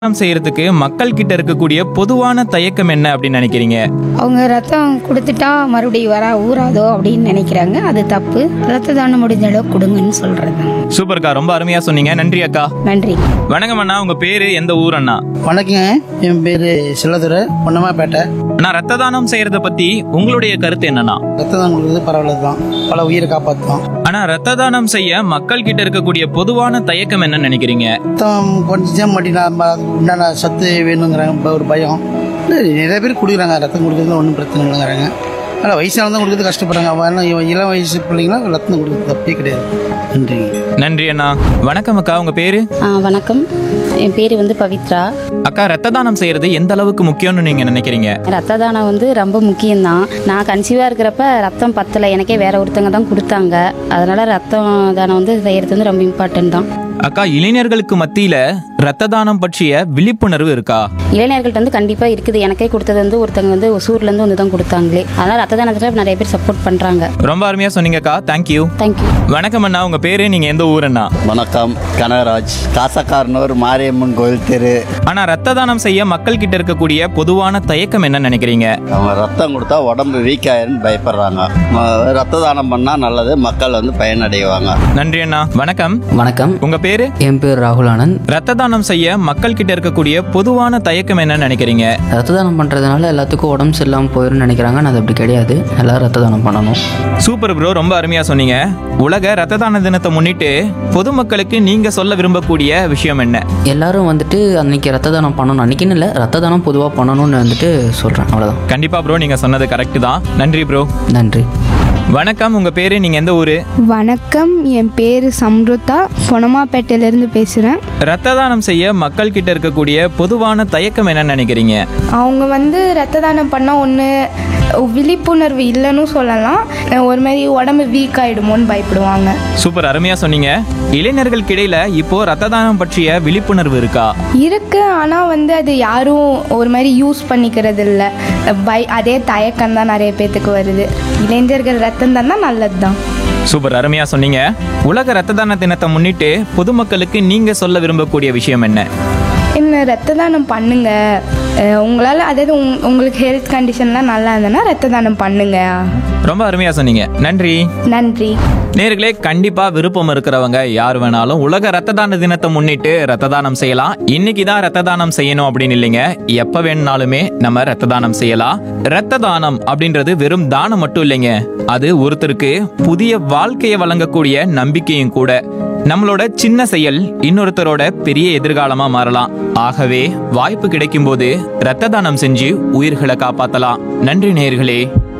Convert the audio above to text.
தானம் செய்யறதுக்கு மக்கள் கிட்ட இருக்கக்கூடிய பொதுவான தயக்கம் என்ன அப்படின்னு நினைக்கிறீங்க அவங்க ரத்தம் கொடுத்துட்டா மறுபடியும் வர ஊறாதோ அப்படின்னு நினைக்கிறாங்க அது தப்பு ரத்த தானம் முடிஞ்ச அளவு கொடுங்கன்னு சொல்றது சூப்பர்க்கா ரொம்ப அருமையா சொன்னீங்க நன்றி அக்கா நன்றி வணக்கம் அண்ணா உங்க பேரு எந்த ஊர் அண்ணா வணக்கங்க என் பேர் செல்லதுரை பொன்னமாப்பேட்டை அண்ணா ரத்த தானம் செய்யறத பத்தி உங்களுடைய கருத்து என்னன்னா ரத்த தானம் கொடுக்குறது பரவாயில்ல தான் பல உயிரை காப்பாற்றும் ஆனா ரத்த தானம் செய்ய மக்கள் கிட்ட இருக்கக்கூடிய பொதுவான தயக்கம் என்ன நினைக்கிறீங்க ரத்தம் கொஞ்சம் மட்டும் நம்ம அதுக்கு உண்டான சத்து வேணுங்கிறாங்க ஒரு பயம் இல்ல, நிறைய பேர் கொடுக்குறாங்க ரத்தம் கொடுக்குறது ஒன்றும் பிரச்சனை இல்லைங்கிறாங்க ஆனால் வயசானதான் கொடுக்குறது கஷ்டப்படுறாங்க அவன் இவன் இளம் வயசு பிள்ளைங்களாம் ரத்தம் கொடுக்குறது தப்பே கிடையாது நன்றிங்க நன்றி அண்ணா வணக்கம் அக்கா உங்க பேரு ஆ வணக்கம் என் பேர் வந்து பவித்ரா அக்கா ரத்த தானம் செய்யறது எந்த அளவுக்கு முக்கியம்னு நீங்க நினைக்கிறீங்க ரத்த தானம் வந்து ரொம்ப முக்கியம்தான் நான் கன்சீவாக இருக்கிறப்ப ரத்தம் பத்தலை எனக்கே வேற ஒருத்தங்க தான் கொடுத்தாங்க அதனால ரத்தம் தானம் வந்து செய்யறது வந்து ரொம்ப இம்பார்ட்டன்ட் தான் அக்கா இளைஞர்களுக்கு மத்தியில ரத்த தானம் பற்றிய விழிப்புணர்வு இருக்கா இளைஞர்கள்ட்ட வந்து கண்டிப்பாக இருக்குது எனக்கே கொடுத்தது வந்து ஒருத்தங்க வந்து ஒசூர்லேருந்து வந்து தான் கொடுத்தாங்களே அதனால ரத்த தானத்தில் நிறைய பேர் சப்போர்ட் பண்ணுறாங்க ரொம்ப அருமையா சொன்னீங்கக்கா தேங்க்யூ தேங்க்யூ வணக்கம் அண்ணா உங்க பேரு நீங்க எந்த ஊர் அண்ணா வணக்கம் கனகராஜ் காசக்காரனூர் மாரியம்மன் கோயில் தெரு ஆனா ரத்த தானம் செய்ய மக்கள் கிட்ட இருக்கக்கூடிய பொதுவான தயக்கம் என்ன நினைக்கிறீங்க அவங்க ரத்தம் கொடுத்தா உடம்பு வீக் ஆயிருன்னு பயப்படுறாங்க ம- ரத்த தானம் பண்ணா நல்லது மக்கள் வந்து பயனடைவாங்க நன்றி அண்ணா வணக்கம் வணக்கம் உங்க பேரு என் பேர் ராகுல் ஆனந்த் ரத்த தானம் செய்ய மக்கள் கிட்ட இருக்கக்கூடிய பொதுவான தயக்கம் என்ன நினைக்கிறீங்க ரத்த தானம் பண்ணுறதுனால எல்லாத்துக்கும் உடம்பு சரியில்லாமல் போயிடும்னு நினைக்கிறாங்க ஆனால் அது அப்படி கிடையாது எல்லாரும் ரத்த தானம் பண்ணணும் சூப்பர் ப்ரோ ரொம்ப அருமையா சொன்னீங்க உலக ரத்த தான தினத்தை முன்னிட்டு பொதுமக்களுக்கு நீங்க சொல்ல விரும்பக்கூடிய விஷயம் என்ன எல்லாரும் வந்துட்டு அன்னைக்கு ரத்த தானம் பண்ணணும் அன்னைக்குன்னு இல்லை ரத்த தானம் பொதுவாக பண்ணணும்னு வந்துட்டு சொல்கிறேன் அவ்வளோதான் கண்டிப்பா ப்ரோ நீங்க சொன்னது கரெக்ட் தான் நன்றி ப்ரோ நன்றி வணக்கம் உங்க பேரு நீங்க எந்த ஊரு வணக்கம் என் பேர் சம்ருதா பொனமாப்பேட்டையிலேருந்து பேசுகிறேன் ரத்த தானம் செய்ய மக்கள் கிட்ட இருக்கக்கூடிய பொதுவான தயக்கம் என்ன நினைக்கிறீங்க அவங்க வந்து ரத்த தானம் பண்ணால் ஒன்று விழிப்புணர்வு இல்லைன்னு சொல்லலாம் ஒரு மாதிரி உடம்பு வீக் ஆகிடுமோன்னு பயப்படுவாங்க சூப்பர் அருமையா சொன்னீங்க இளைஞர்களுக்கு இடையில இப்போ ரத்த தானம் பற்றிய விழிப்புணர்வு இருக்கா இருக்கு ஆனால் வந்து அது யாரும் ஒரு மாதிரி யூஸ் பண்ணிக்கிறது இல்லை பை அதே தயக்கம் தான் நிறைய பேத்துக்கு வருது இளைஞர்கள் ரத்தம் தானே நல்லது தான் சூப்பர் அருமையா சொன்னீங்க உலக ரத்த தான தினத்தை முன்னிட்டு பொதுமக்களுக்கு நீங்க சொல்ல விரும்பக்கூடிய விஷயம் என்ன என்ன ரத்த தானம் பண்ணுங்க அஹ் உங்களால் அதாவது உங் உங்களுக்கு ஹெல்த் கண்டிஷன்லாம் நல்லா இருந்ததுன்னா ரத்த தானம் பண்ணுங்க ரொம்ப அருமையா சொன்னீங்க நன்றி நன்றி நேர்களே கண்டிப்பா விருப்பம் இருக்கிறவங்க யார் வேணாலும் உலக ரத்த தான தினத்தை முன்னிட்டு ரத்த தானம் செய்யலாம் இன்னைக்கு தான் ரத்த தானம் செய்யணும் அப்படின்னு இல்லைங்க எப்ப வேணும்னாலுமே நம்ம ரத்த தானம் செய்யலாம் ரத்த தானம் அப்படின்றது வெறும் தானம் மட்டும் இல்லைங்க அது ஒருத்தருக்கு புதிய வாழ்க்கையை வழங்கக்கூடிய நம்பிக்கையும் கூட நம்மளோட சின்ன செயல் இன்னொருத்தரோட பெரிய எதிர்காலமா மாறலாம் ஆகவே வாய்ப்பு கிடைக்கும் போது ரத்த தானம் செஞ்சு உயிர்களை காப்பாத்தலாம் நன்றி நேயர்களே